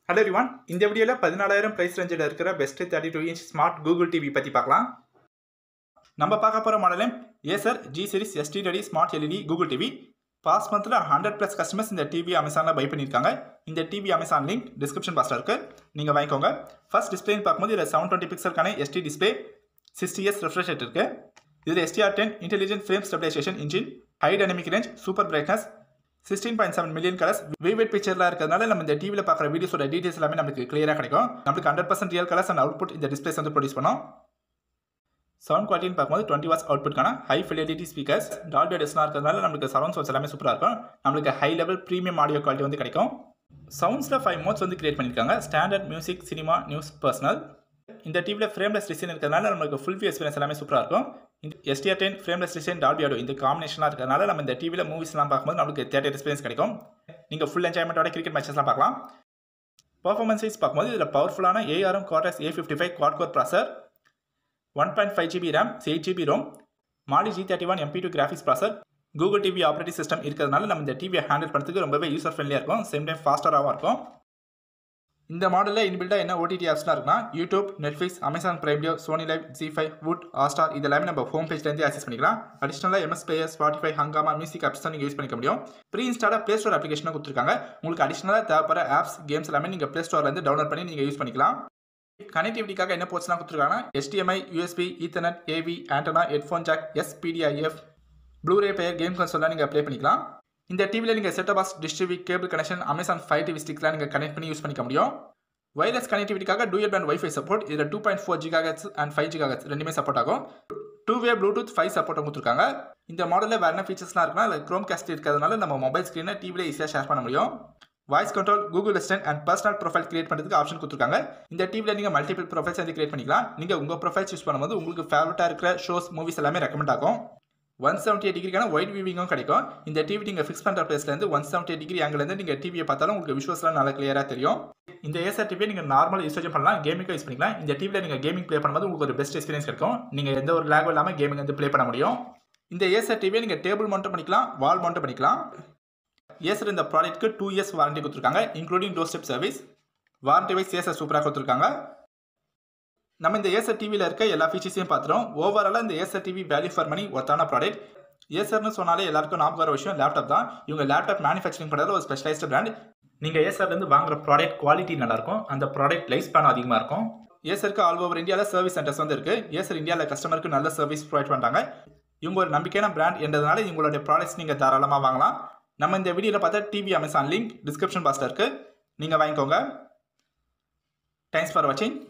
hello everyone இந்த வீடியோவில் பதினாலாயிரம் ப்ரைஸ் ரேஞ்சில் இருக்கிற best thirty two inch smart Google TV பற்றி பார்க்கலாம் நம்ம பார்க்க போகிற மாடலே Acer G series HD ready smart LED Google TV past மந்தில் ஹண்ட்ரட் ப்ளஸ் கஸ்டமர்ஸ் இந்த டிவி அமேசானில் பை பண்ணியிருக்காங்க இந்த டிவி அமேசான் லிங்க் டிஸ்கிரிப்ஷன் பாக்ஸில் இருக்குது நீங்கள் வாங்கிக்கோங்க ஃபர்ஸ்ட் டிஸ்பிளேன்னு பார்க்கும்போது இதில் செவன் டுவெண்ட்டி பிக்சலுக்கான HD display sixty hertz refresh rate இருக்குது இதில் HDR ten intelligent frame stabilization engine high dynamic range super brightness sixteen point seven million colours vivid பிக்சர்லாம் இருக்கிறதுனால நம்ம இந்த டிவியில் பார்க்குற வீடியோஸோட டீடைல்ஸ் எல்லாமே நமக்கு கிளியராக கிடைக்கும் நம்மளுக்கு hundred percent real colours and output இந்த டிஸ்பிளேஸ் வந்து ப்ரொடியூஸ் பண்ணோம் சவுண்ட் குவாலிட்டின்னு பார்க்கும்போது டுவெண்ட்டி வாட்ஸ் அவுட்புட்கான ஹை ஃபிலிட்டி ஸ்பீக்கர்ஸ் டால்பி டெஸ்லாம் இருக்கிறதுனால நம்மளுக்கு சரௌண்ட் சவுண்ட்ஸ் எல்லாமே சூப்பராக இருக்கும் நம்மளுக்கு high level premium audio quality வந்து கிடைக்கும் சவுண்ட்ஸில் ஃபைவ் மோட்ஸ் வந்து கிரியேட் பண்ணியிருக்காங்க standard music cinema news personal இந்த டிவியில் ஃப்ரேம்லெஸ் டிசைன் இருக்கிறதுனால நம்மளுக்கு ஃபுல் வியூ எக்ஸ்பீரியன்ஸ் எல்லாமே சூப்பராக இருக்கும் இந்த HDR ten frameless design Dolby audio இந்த காம்பினேஷனாக இருக்கிறதுனால நம்ம இந்த டிவியில் மூவிஸ்லாம் பார்க்கும்போது நம்மளுக்கு தேட்டர் எக்ஸ்பீரியன்ஸ் கிடைக்கும் நீங்கள் ஃபுல் என்ஜாய்மெண்ட்டோட கிரிக்கெட் மேட்சஸ்லாம் பார்க்கலாம் பர்ஃபார்மன்ஸ் வைஸ் பார்க்கும்போது இதில் பவர்ஃபுல்லான ARM Cortex A fifty five quad core processor one point five GB RAM eight GB ROM Mali G thirty one MP two graphics processor Google TV operating system இருக்கிறதுனால நம்ம இந்த டிவியை handle பண்ணுறதுக்கு ரொம்பவே user ஃப்ரெண்ட்லியாக இருக்கும் சேம் டைம் ஃபாஸ்டராகவும் இருக்கும் இந்த மாடலில் இன்பில்டாக என்ன ஓடிடி ஆப்ஸ்லாம் இருக்குன்னா YouTube Netflix Amazon Prime Video Sony Liv ZEE five Voot Hotstar இதெல்லாமே நம்ம ஹோம் பேஜ்லேருந்து ஆக்சஸ் பண்ணிக்கலாம் அடிஷனலாக MX player Spotify Hungama music apps தான் நீங்கள் யூஸ் பண்ணிக்க முடியும் ப்ரீ இன்ஸ்டாலாக ப்ளே ஸ்டோர் அப்ளிகேஷனாக கொடுத்துருக்காங்க உங்களுக்கு அடிஷனலாக தேவைப்படுற ஆப்ஸ் கேம்ஸ் எல்லாமே நீங்கள் ப்ளே ஸ்டோர்லேருந்து டவுன்லோட் பண்ணி நீங்கள் யூஸ் பண்ணிக்கலாம் கனெக்டிவிட்டிக்காக என்ன போர்ட்ஸ்லாம் கொடுத்துருக்காங்கன்னா HDMI USB Ethernet AV antenna headphone jack SPDIF Blu-ray player game கன்சோல்லாம் நீங்கள் ப்ளே பண்ணிக்கலாம் இந்த டிவியில் நீங்கள் set box dish TV cable connection Amazon five TV ஸ்டிக்லாம் நீங்கள் கனெக்ட் பண்ணி யூஸ் பண்ணிக்க முடியும் வயர்லெஸ் கனெக்டிவிட்டிக்காக டூயல் பேண்ட் வைஃபை சப்போர்ட் இதில் two point four gigahertz and five gigahertz ரெண்டுமே சப்போர்ட் ஆகும் two way Bluetooth five support கொடுத்துருக்காங்க இந்த மாடலில் வேறு என்ன ஃபீச்சர்ஸ்லாம் இருக்குன்னா அதில் க்ரோம் கேஸ்ட் இருக்கிறதுனால நம்ம மொபைல் ஸ்க்ரீனை டிவியில் ஈஸியாக ஷேர் பண்ண முடியும் voice control Google Assistant and personal profile create பண்ணுறதுக்கு ஆப்ஷன் கொடுத்துருக்காங்க இந்த டிவியில் நீங்கள் மல்டிபிள் ப்ரொஃபைல்ஸ் வந்து கிரியேட் பண்ணிக்கலாம் நீங்கள் உங்கள் ப்ரொஃபைல்ஸ் யூஸ் பண்ணும்போது உங்களுக்கு ஃபேவரட்டாக இருக்கிற ஷோஸ் மூவிஸ் எல்லாமே ரெக்கமெண்ட் ஆகும் ஒன் செவன்ட்டி எயிட் டிகிரிக்கான ஒயிட் வியூவிங்கும் கிடைக்கும் இந்த டிவி நீங்கள் ஃபிக்ஸ் பண்ணுற பிளேஸ்லேருந்து ஒன் செவன்ட்டி டிகிரி ஆங்கிலேருந்து நீங்கள் டிவியை பார்த்தாலும் உங்களுக்கு விஷுவல்ஸ்லாம் நல்லா கிளியராக தெரியும் இந்த ஏசர் டிவியை நீங்கள் நார்மல் யூசேஜ் பண்ணலாம் கேமிங்கும் யூஸ் பண்ணிக்கலாம் இந்த டிவியில் நீங்கள் கேமிங் ப்ளே பண்ணும்போது உங்களுக்கு ஒரு பெஸ்ட் எக்ஸ்பீரியன்ஸ் கிடைக்கும் நீங்கள் எந்த ஒரு லேகும் இல்லாமல் கேமிங் வந்து ப்ளே பண்ண முடியும் இந்த ஏசர் டிவியை நீங்கள் டேபிள் மவுண்ட் பண்ணிக்கலாம் வால் மவுண்ட் பண்ணிக்கலாம் ஏசர் இந்த ப்ராடக்ட்க்கு டூ இயர்ஸ் வாரண்டி கொடுத்துருக்காங்க including door step service warranty wise Acer சூப்பராக கொடுத்துருக்காங்க நம்ம இந்த ஏசர் டிவியில் இருக்க எல்லா ஃபீச்சர்ஸையும் பார்த்துறோம் ஓவராலாக இந்த Acer TV value for money ஒர்த்தான ப்ராடக்ட் ஏசர்னு சொன்னாலே எல்லாருக்கும் ஞாபகம் வர விஷயம் லேப்டாப் தான் இவங்க லேப்டாப் மேனுஃபேக்சரிங் பண்ணுறது ஒரு ஸ்பெஷலைஸ்டு பிராண்ட் நீங்கள் ஏசர்லேருந்து வாங்குற ப்ராடக்ட் குவாலிட்டி நல்லாயிருக்கும் அந்த ப்ராடக்ட் லைஃப் ஸ்பேன் அதிகமாக இருக்கும் ஏசருக்கு ஆல் ஓவர் இந்தியாவில் சர்வீஸ் சென்டர்ஸ் வந்து இருக்குது ஏசர் இந்தியாவில் கஸ்டமருக்கு நல்ல சர்வீஸ் ப்ரொவைட் பண்ணுறாங்க இவங்க ஒரு நம்பிக்கையான பிராண்ட் என்றதுனால இவங்களுடைய ப்ராடக்ட்ஸ் நீங்கள் தாராளமாக வாங்கலாம் நம்ம இந்த வீடியோவில் பார்த்தா டிவி அமேசான் லிங்க் டிஸ்கிரிப்ஷன் பாக்ஸில் இருக்குது நீங்கள் வாங்கிக்கோங்க தேங்க்ஸ் ஃபார் வாட்சிங்